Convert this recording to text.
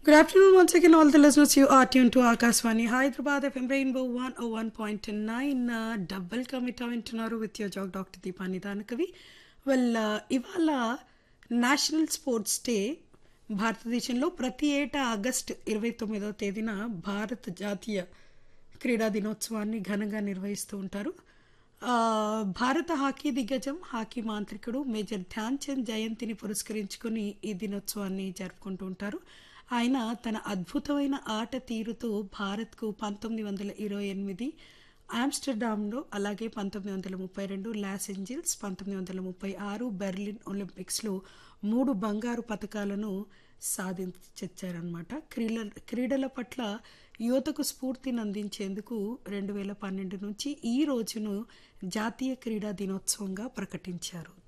Good afternoon once again, all the listeners. You are tuned to Akaswani Hyderabad FM Rainbow 101.9 uh, డబుల్ కమిటా వింటున్నారు with your జాగ్ doctor దీపాని దానకవి well ఇవాళ నేషనల్ స్పోర్ట్స్ డే భారతదేశంలో ప్రతి ఏటా ఆగస్టు ఇరవై తొమ్మిదవ తేదీన భారత జాతీయ క్రీడా దినోత్సవాన్ని ఘనంగా నిర్వహిస్తూ ఉంటారు ఆ, భారత హాకీ దిగ్గజం హాకీ మాంత్రికుడు మేజర్ ధ్యాన్ చంద్ జయంతిని పురస్కరించుకుని ఈ దినోత్సవాన్ని జరుపుకుంటూ ఉంటారు ఆయన తన అద్భుతమైన ఆట తీరుతో భారత్కు పంతొమ్మిది వందల ఇరవై ఎనిమిది ఆమ్స్టర్డామ్లో అలాగే పంతొమ్మిది వందల ముప్పై రెండు లాస్ ఏంజిల్స్ పంతొమ్మిది వందల ముప్పై ఆరు బెర్లిన్ ఒలింపిక్స్లో మూడు బంగారు పథకాలను సాధించారనమాట క్రీడ క్రీడల పట్ల యువతకు స్ఫూర్తిని అందించేందుకు రెండు వేల పన్నెండు నుంచి ఈ రోజును జాతీయ క్రీడా దినోత్సవంగా ప్రకటించారు